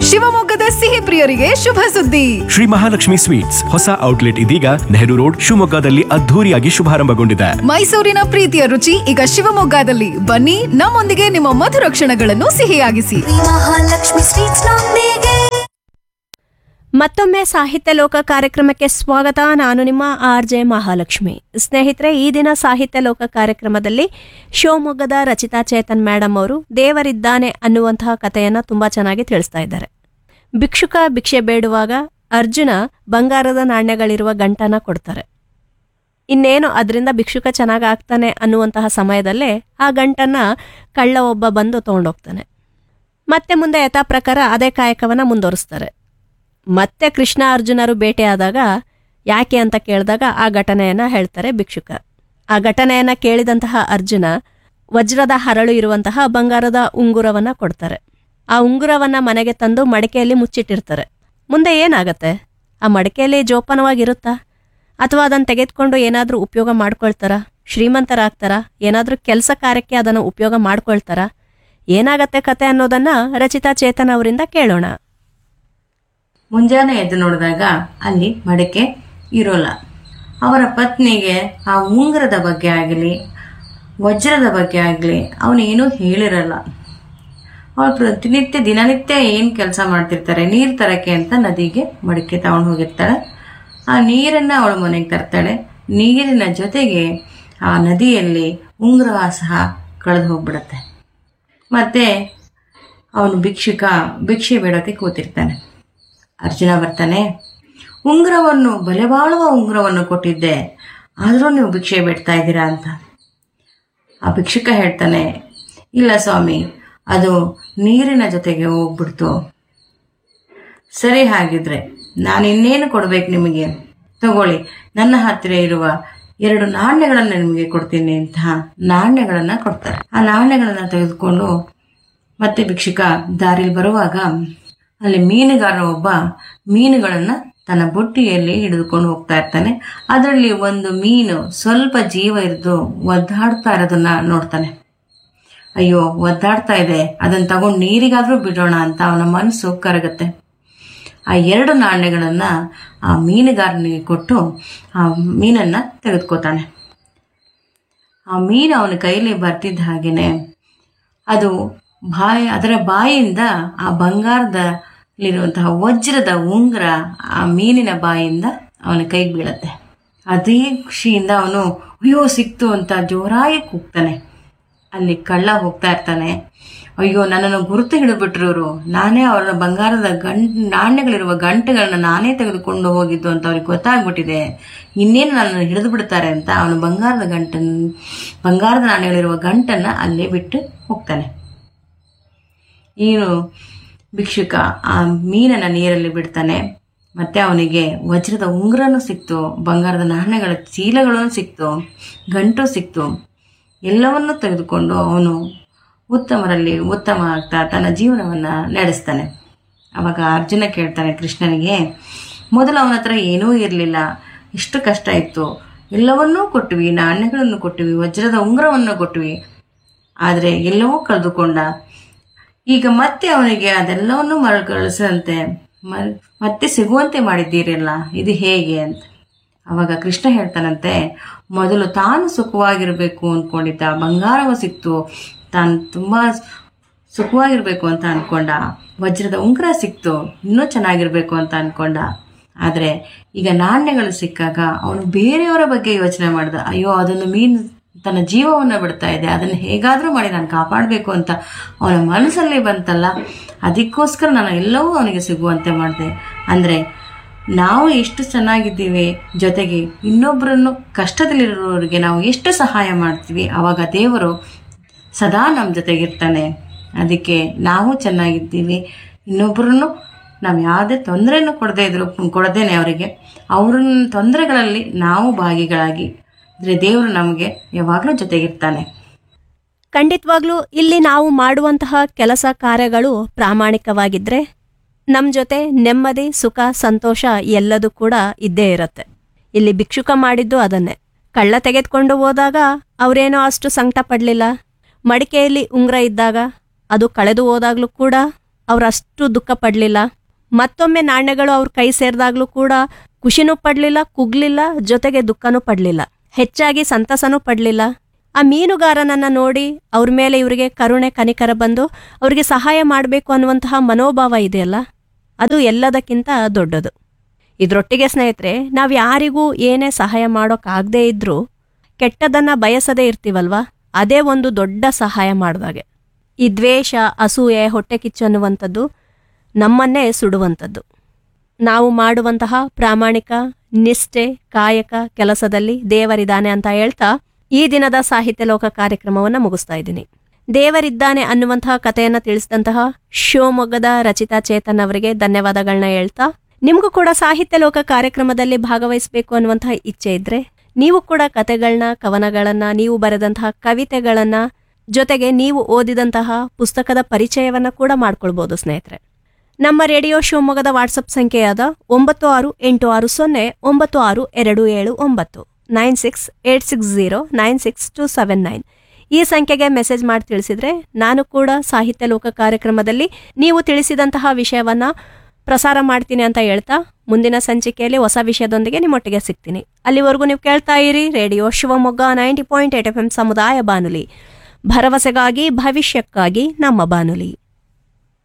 ಶಿವಮೊಗ್ಗದ ಸಿಹಿ ಪ್ರಿಯರಿಗೆ ಶುಭ ಸುದ್ದಿ ಶ್ರೀ ಮಹಾಲಕ್ಷ್ಮಿ ಸ್ವೀಟ್ಸ್ ಹೊಸ ಔಟ್ಲೆಟ್ ಇದೀಗ ನೆಹರು ರೋಡ್ ಶಿವಮೊಗ್ಗದಲ್ಲಿ ಅದ್ಧೂರಿಯಾಗಿ ಶುಭಾರಂಭಗೊಂಡಿದೆ ಮೈಸೂರಿನ ಪ್ರೀತಿಯ ರುಚಿ ಈಗ ಶಿವಮೊಗ್ಗದಲ್ಲಿ ಬನ್ನಿ ನಮ್ಮೊಂದಿಗೆ ನಿಮ್ಮ ಮಧುರ ಕ್ಷಣಗಳನ್ನು ಸಿಹಿಯಾಗಿಸಿ ಮಹಾಲಕ್ಷ್ಮಿ ಸ್ವೀಟ್ಸ್ ನೊಂದಿಗೆ ಮತ್ತೊಮ್ಮೆ ಸಾಹಿತ್ಯ ಲೋಕ ಕಾರ್ಯಕ್ರಮಕ್ಕೆ ಸ್ವಾಗತ ನಾನು ನಿಮ್ಮ ಆರ್ ಜೆ ಮಹಾಲಕ್ಷ್ಮಿ ಸ್ನೇಹಿತರೆ ಈ ದಿನ ಸಾಹಿತ್ಯ ಲೋಕ ಕಾರ್ಯಕ್ರಮದಲ್ಲಿ ಶಿವಮೊಗ್ಗದ ರಚಿತಾ ಚೇತನ್ ಮೇಡಮ್ ಅವರು ದೇವರಿದ್ದಾನೆ ಅನ್ನುವಂತಹ ಕಥೆಯನ್ನ ತುಂಬಾ ಚೆನ್ನಾಗಿ ತಿಳಿಸ್ತಾ ಇದ್ದಾರೆ ಭಿಕ್ಷುಕ ಭಿಕ್ಷೆ ಬೇಡುವಾಗ ಅರ್ಜುನ ಬಂಗಾರದ ನಾಣ್ಯಗಳಿರುವ ಗಂಟನ ಕೊಡ್ತಾರೆ ಇನ್ನೇನು ಅದರಿಂದ ಭಿಕ್ಷುಕ ಚೆನ್ನಾಗಿ ಆಗ್ತಾನೆ ಅನ್ನುವಂತಹ ಸಮಯದಲ್ಲೇ ಆ ಗಂಟನ್ನ ಕಳ್ಳ ಒಬ್ಬ ಬಂದು ತಗೊಂಡೋಗ್ತಾನೆ ಮತ್ತೆ ಮುಂದೆ ಯಥಾ ಪ್ರಕಾರ ಅದೇ ಕಾಯಕವನ್ನ ಮುಂದುವರಿಸ್ತಾರೆ ಮತ್ತೆ ಕೃಷ್ಣ ಅರ್ಜುನರು ಭೇಟಿಯಾದಾಗ ಯಾಕೆ ಅಂತ ಕೇಳಿದಾಗ ಆ ಘಟನೆಯನ್ನ ಹೇಳ್ತಾರೆ ಭಿಕ್ಷುಕ ಆ ಘಟನೆಯನ್ನ ಕೇಳಿದಂತಹ ಅರ್ಜುನ ವಜ್ರದ ಹರಳು ಇರುವಂತಹ ಬಂಗಾರದ ಉಂಗುರವನ್ನ ಕೊಡ್ತಾರೆ ಆ ಉಂಗುರವನ್ನ ಮನೆಗೆ ತಂದು ಮಡಿಕೆಯಲ್ಲಿ ಮುಚ್ಚಿಟ್ಟಿರ್ತಾರೆ ಮುಂದೆ ಏನಾಗತ್ತೆ ಆ ಮಡಿಕೆಯಲ್ಲಿ ಜೋಪಾನವಾಗಿರುತ್ತಾ ಅಥವಾ ಅದನ್ನು ತೆಗೆದುಕೊಂಡು ಏನಾದರೂ ಉಪಯೋಗ ಮಾಡ್ಕೊಳ್ತಾರಾ ಶ್ರೀಮಂತರಾಗ್ತಾರಾ ಏನಾದರೂ ಕೆಲಸ ಕಾರ್ಯಕ್ಕೆ ಅದನ್ನು ಉಪಯೋಗ ಮಾಡ್ಕೊಳ್ತಾರಾ ಏನಾಗತ್ತೆ ಕತೆ ಅನ್ನೋದನ್ನ ರಚಿತಾ ಚೇತನ್ ಅವರಿಂದ ಕೇಳೋಣ ಮುಂಜಾನೆ ಎದ್ದು ನೋಡಿದಾಗ ಅಲ್ಲಿ ಮಡಕೆ ಇರೋಲ್ಲ ಅವರ ಪತ್ನಿಗೆ ಆ ಉಂಗುರದ ಬಗ್ಗೆ ಆಗಲಿ ವಜ್ರದ ಬಗ್ಗೆ ಆಗಲಿ ಅವನೇನೂ ಹೇಳಿರಲ್ಲ ಅವಳು ಪ್ರತಿನಿತ್ಯ ದಿನನಿತ್ಯ ಏನು ಕೆಲಸ ಮಾಡ್ತಿರ್ತಾರೆ ನೀರು ತರಕ್ಕೆ ಅಂತ ನದಿಗೆ ಮಡಿಕೆ ತಗೊಂಡು ಹೋಗಿರ್ತಾಳೆ ಆ ನೀರನ್ನು ಅವಳು ಮನೆಗೆ ತರ್ತಾಳೆ ನೀರಿನ ಜೊತೆಗೆ ಆ ನದಿಯಲ್ಲಿ ಉಂಗುರ ಸಹ ಕಳೆದು ಹೋಗ್ಬಿಡತ್ತೆ ಮತ್ತೆ ಅವನು ಭಿಕ್ಷುಕ ಭಿಕ್ಷೆ ಬೇಡೋಕೆ ಕೂತಿರ್ತಾನೆ ಅರ್ಜುನ ಬರ್ತಾನೆ ಉಂಗುರವನ್ನು ಬೆಲೆ ಬಾಳುವ ಉಂಗುರವನ್ನು ಕೊಟ್ಟಿದ್ದೆ ಆದರೂ ನೀವು ಭಿಕ್ಷೆ ಬಿಡ್ತಾ ಇದ್ದೀರಾ ಅಂತ ಆ ಭಿಕ್ಷುಕ ಹೇಳ್ತಾನೆ ಇಲ್ಲ ಸ್ವಾಮಿ ಅದು ನೀರಿನ ಜೊತೆಗೆ ಹೋಗ್ಬಿಡ್ತು ಸರಿ ಹಾಗಿದ್ರೆ ನಾನು ಇನ್ನೇನು ಕೊಡ್ಬೇಕು ನಿಮಗೆ ತಗೊಳ್ಳಿ ನನ್ನ ಹತ್ತಿರ ಇರುವ ಎರಡು ನಾಣ್ಯಗಳನ್ನು ನಿಮಗೆ ಕೊಡ್ತೀನಿ ಅಂತ ನಾಣ್ಯಗಳನ್ನು ಕೊಡ್ತಾರೆ ಆ ನಾಣ್ಯಗಳನ್ನು ತೆಗೆದುಕೊಂಡು ಮತ್ತೆ ಭಿಕ್ಷುಕ ದಾರಿಲಿ ಬರುವಾಗ ಅಲ್ಲಿ ಮೀನುಗಾರ ಒಬ್ಬ ಮೀನುಗಳನ್ನ ತನ್ನ ಬುಟ್ಟಿಯಲ್ಲಿ ಹಿಡಿದುಕೊಂಡು ಹೋಗ್ತಾ ಇರ್ತಾನೆ ಅದರಲ್ಲಿ ಒಂದು ಮೀನು ಸ್ವಲ್ಪ ಜೀವ ಇದ್ದು ಒದ್ದಾಡ್ತಾ ಇರೋದನ್ನ ನೋಡ್ತಾನೆ ಅಯ್ಯೋ ಒದ್ದಾಡ್ತಾ ಇದೆ ಅದನ್ನ ತಗೊಂಡು ನೀರಿಗಾದ್ರೂ ಬಿಡೋಣ ಅಂತ ಅವನ ಮನಸ್ಸು ಕರಗತ್ತೆ ಆ ಎರಡು ನಾಣ್ಯಗಳನ್ನ ಆ ಮೀನುಗಾರನಿಗೆ ಕೊಟ್ಟು ಆ ಮೀನನ್ನ ತೆಗೆದುಕೋತಾನೆ ಆ ಮೀನು ಅವನ ಕೈಲಿ ಬರ್ತಿದ್ದ ಹಾಗೇನೆ ಅದು ಬಾಯಿ ಅದರ ಬಾಯಿಯಿಂದ ಆ ಬಂಗಾರದಲ್ಲಿರುವಂತಹ ವಜ್ರದ ಉಂಗುರ ಆ ಮೀನಿನ ಬಾಯಿಯಿಂದ ಅವನ ಕೈಗೆ ಬೀಳತ್ತೆ ಅದೇ ಖುಷಿಯಿಂದ ಅವನು ಅಯ್ಯೋ ಸಿಕ್ತು ಅಂತ ಜೋರಾಗಿ ಕೂಗ್ತಾನೆ ಅಲ್ಲಿ ಕಳ್ಳ ಹೋಗ್ತಾ ಇರ್ತಾನೆ ಅಯ್ಯೋ ನನ್ನನ್ನು ಗುರುತು ಹಿಡಿದ್ಬಿಟ್ರು ಇವರು ನಾನೇ ಅವರ ಬಂಗಾರದ ಗಂಟ್ ನಾಣ್ಯಗಳಿರುವ ಗಂಟೆಗಳನ್ನ ನಾನೇ ತೆಗೆದುಕೊಂಡು ಹೋಗಿದ್ದು ಅಂತ ಅವ್ರಿಗೆ ಗೊತ್ತಾಗ್ಬಿಟ್ಟಿದೆ ಇನ್ನೇನು ನನ್ನನ್ನು ಹಿಡಿದು ಬಿಡ್ತಾರೆ ಅಂತ ಅವನು ಬಂಗಾರದ ಗಂಟನ್ ಬಂಗಾರದ ನಾಣ್ಯಗಳಿರುವ ಗಂಟನ್ನ ಅಲ್ಲೇ ಬಿಟ್ಟು ಹೋಗ್ತಾನೆ ನೀನು ಭಿಕ್ಷುಕ ಆ ಮೀನನ್ನ ನೀರಲ್ಲಿ ಬಿಡ್ತಾನೆ ಮತ್ತೆ ಅವನಿಗೆ ವಜ್ರದ ಉಂಗುರನೂ ಸಿಕ್ತು ಬಂಗಾರದ ನಾಣ್ಯಗಳ ಚೀಲಗಳೂ ಸಿಕ್ತು ಗಂಟು ಸಿಕ್ತು ಎಲ್ಲವನ್ನೂ ತೆಗೆದುಕೊಂಡು ಅವನು ಉತ್ತಮರಲ್ಲಿ ಉತ್ತಮ ಆಗ್ತಾ ತನ್ನ ಜೀವನವನ್ನ ನಡೆಸ್ತಾನೆ ಅವಾಗ ಅರ್ಜುನ ಕೇಳ್ತಾನೆ ಕೃಷ್ಣನಿಗೆ ಮೊದಲು ಅವನ ಹತ್ರ ಏನೂ ಇರಲಿಲ್ಲ ಎಷ್ಟು ಕಷ್ಟ ಇತ್ತು ಎಲ್ಲವನ್ನೂ ಕೊಟ್ವಿ ನಾಣ್ಯಗಳನ್ನು ಕೊಟ್ವಿ ವಜ್ರದ ಉಂಗುರವನ್ನು ಕೊಟ್ವಿ ಆದರೆ ಎಲ್ಲವೂ ಕಳೆದುಕೊಂಡ ಈಗ ಮತ್ತೆ ಅವನಿಗೆ ಅದೆಲ್ಲವನ್ನು ಮರುಕಳಿಸಂತೆ ಮರ್ ಮತ್ತೆ ಸಿಗುವಂತೆ ಮಾಡಿದ್ದೀರಲ್ಲ ಇದು ಹೇಗೆ ಅಂತ ಅವಾಗ ಕೃಷ್ಣ ಹೇಳ್ತಾನಂತೆ ಮೊದಲು ತಾನು ಸುಖವಾಗಿರಬೇಕು ಅಂದ್ಕೊಂಡಿದ್ದ ಬಂಗಾರವ ಸಿಕ್ತು ತಾನು ತುಂಬ ಸುಖವಾಗಿರ್ಬೇಕು ಅಂತ ಅನ್ಕೊಂಡ ವಜ್ರದ ಉಂಗುರ ಸಿಕ್ತು ಇನ್ನೂ ಚೆನ್ನಾಗಿರ್ಬೇಕು ಅಂತ ಅನ್ಕೊಂಡ ಆದರೆ ಈಗ ನಾಣ್ಯಗಳು ಸಿಕ್ಕಾಗ ಅವನು ಬೇರೆಯವರ ಬಗ್ಗೆ ಯೋಚನೆ ಮಾಡ್ದ ಅಯ್ಯೋ ಅದನ್ನು ಮೀನು ತನ್ನ ಜೀವವನ್ನು ಬಿಡ್ತಾ ಇದೆ ಅದನ್ನು ಹೇಗಾದರೂ ಮಾಡಿ ನಾನು ಕಾಪಾಡಬೇಕು ಅಂತ ಅವನ ಮನಸ್ಸಲ್ಲಿ ಬಂತಲ್ಲ ಅದಕ್ಕೋಸ್ಕರ ನಾನು ಎಲ್ಲವೂ ಅವನಿಗೆ ಸಿಗುವಂತೆ ಮಾಡಿದೆ ಅಂದರೆ ನಾವು ಎಷ್ಟು ಚೆನ್ನಾಗಿದ್ದೀವಿ ಜೊತೆಗೆ ಇನ್ನೊಬ್ಬರನ್ನು ಕಷ್ಟದಲ್ಲಿರೋರಿಗೆ ನಾವು ಎಷ್ಟು ಸಹಾಯ ಮಾಡ್ತೀವಿ ಆವಾಗ ದೇವರು ಸದಾ ನಮ್ಮ ಜೊತೆಗಿರ್ತಾನೆ ಅದಕ್ಕೆ ನಾವು ಚೆನ್ನಾಗಿದ್ದೀವಿ ಇನ್ನೊಬ್ಬರನ್ನು ನಾವು ಯಾವುದೇ ತೊಂದರೆಯನ್ನು ಕೊಡದೇ ಇದ್ರು ಕೊಡದೇನೆ ಅವರಿಗೆ ಅವ್ರನ್ನ ತೊಂದರೆಗಳಲ್ಲಿ ನಾವು ಭಾಗಿಗಳಾಗಿ ಅಂದರೆ ದೇವರು ನಮಗೆ ಯಾವಾಗಲೂ ಜೊತೆಗಿರ್ತಾನೆ ಖಂಡಿತವಾಗ್ಲೂ ಇಲ್ಲಿ ನಾವು ಮಾಡುವಂತಹ ಕೆಲಸ ಕಾರ್ಯಗಳು ಪ್ರಾಮಾಣಿಕವಾಗಿದ್ರೆ ನಮ್ಮ ಜೊತೆ ನೆಮ್ಮದಿ ಸುಖ ಸಂತೋಷ ಎಲ್ಲದೂ ಕೂಡ ಇದ್ದೇ ಇರತ್ತೆ ಇಲ್ಲಿ ಭಿಕ್ಷುಕ ಮಾಡಿದ್ದು ಅದನ್ನೇ ಕಳ್ಳ ತೆಗೆದುಕೊಂಡು ಹೋದಾಗ ಅವರೇನೋ ಅಷ್ಟು ಸಂಕಟ ಪಡಲಿಲ್ಲ ಮಡಿಕೆಯಲ್ಲಿ ಉಂಗುರ ಇದ್ದಾಗ ಅದು ಕಳೆದು ಹೋದಾಗ್ಲೂ ಕೂಡ ಅವರಷ್ಟು ದುಃಖ ಪಡಲಿಲ್ಲ ಮತ್ತೊಮ್ಮೆ ನಾಣ್ಯಗಳು ಅವ್ರ ಕೈ ಸೇರಿದಾಗ್ಲೂ ಕೂಡ ಖುಷಿನೂ ಪಡಲಿಲ್ಲ ಕುಗ್ಲಿಲ್ಲ ಜೊತೆಗೆ ದುಃಖನೂ ಪಡಲಿಲ್ಲ ಹೆಚ್ಚಾಗಿ ಸಂತಸನೂ ಪಡಲಿಲ್ಲ ಆ ಮೀನುಗಾರನನ್ನ ನೋಡಿ ಅವ್ರ ಮೇಲೆ ಇವರಿಗೆ ಕರುಣೆ ಕನಿಕರ ಬಂದು ಅವರಿಗೆ ಸಹಾಯ ಮಾಡಬೇಕು ಅನ್ನುವಂತಹ ಮನೋಭಾವ ಇದೆಯಲ್ಲ ಅದು ಎಲ್ಲದಕ್ಕಿಂತ ದೊಡ್ಡದು ಇದರೊಟ್ಟಿಗೆ ಸ್ನೇಹಿತರೆ ನಾವು ಯಾರಿಗೂ ಏನೇ ಸಹಾಯ ಮಾಡೋಕ್ಕಾಗದೇ ಇದ್ರೂ ಕೆಟ್ಟದನ್ನ ಬಯಸದೇ ಇರ್ತೀವಲ್ವಾ ಅದೇ ಒಂದು ದೊಡ್ಡ ಸಹಾಯ ಮಾಡಿದಾಗೆ ಈ ದ್ವೇಷ ಅಸೂಯೆ ಹೊಟ್ಟೆ ಕಿಚ್ಚು ಅನ್ನುವಂಥದ್ದು ನಮ್ಮನ್ನೇ ಸುಡುವಂಥದ್ದು ನಾವು ಮಾಡುವಂತಹ ಪ್ರಾಮಾಣಿಕ ನಿಷ್ಠೆ ಕಾಯಕ ಕೆಲಸದಲ್ಲಿ ದೇವರಿದ್ದಾನೆ ಅಂತ ಹೇಳ್ತಾ ಈ ದಿನದ ಸಾಹಿತ್ಯ ಲೋಕ ಕಾರ್ಯಕ್ರಮವನ್ನು ಮುಗಿಸ್ತಾ ಇದ್ದೀನಿ ದೇವರಿದ್ದಾನೆ ಅನ್ನುವಂತಹ ಕಥೆಯನ್ನ ತಿಳಿಸಿದಂತಹ ಶಿವಮೊಗ್ಗದ ರಚಿತಾ ಚೇತನ್ ಅವರಿಗೆ ಧನ್ಯವಾದಗಳನ್ನ ಹೇಳ್ತಾ ನಿಮಗೂ ಕೂಡ ಸಾಹಿತ್ಯ ಲೋಕ ಕಾರ್ಯಕ್ರಮದಲ್ಲಿ ಭಾಗವಹಿಸಬೇಕು ಅನ್ನುವಂತಹ ಇಚ್ಛೆ ಇದ್ರೆ ನೀವು ಕೂಡ ಕತೆಗಳನ್ನ ಕವನಗಳನ್ನ ನೀವು ಬರೆದಂತಹ ಕವಿತೆಗಳನ್ನ ಜೊತೆಗೆ ನೀವು ಓದಿದಂತಹ ಪುಸ್ತಕದ ಪರಿಚಯವನ್ನ ಕೂಡ ಮಾಡ್ಕೊಳ್ಬೋದು ಸ್ನೇಹಿತರೆ ನಮ್ಮ ರೇಡಿಯೋ ಶಿವಮೊಗ್ಗದ ವಾಟ್ಸಪ್ ಸಂಖ್ಯೆಯಾದ ಒಂಬತ್ತು ಆರು ಎಂಟು ಆರು ಸೊನ್ನೆ ಒಂಬತ್ತು ಆರು ಎರಡು ಏಳು ಒಂಬತ್ತು nine six eight six zero nine six two seven nine ಈ ಸಂಖ್ಯೆಗೆ ಮೆಸೇಜ್ ಮಾಡಿ ತಿಳಿಸಿದ್ರೆ ನಾನು ಕೂಡ ಸಾಹಿತ್ಯ ಲೋಕ ಕಾರ್ಯಕ್ರಮದಲ್ಲಿ ನೀವು ತಿಳಿಸಿದಂತಹ ವಿಷಯವನ್ನ ಪ್ರಸಾರ ಮಾಡ್ತೀನಿ ಅಂತ ಹೇಳ್ತಾ ಮುಂದಿನ ಸಂಚಿಕೆಯಲ್ಲಿ ಹೊಸ ವಿಷಯದೊಂದಿಗೆ ನಿಮ್ಮೊಟ್ಟಿಗೆ ಸಿಗ್ತೀನಿ ಅಲ್ಲಿವರೆಗೂ ನೀವು ಕೇಳ್ತಾ ಇರಿ radio Shivamogga ninety point eight F M ಸಮುದಾಯ ಬಾನುಲಿ ಭರವಸೆಗಾಗಿ ಭವಿಷ್ಯಕ್ಕಾಗಿ ನಮ್ಮ ಬಾನುಲಿ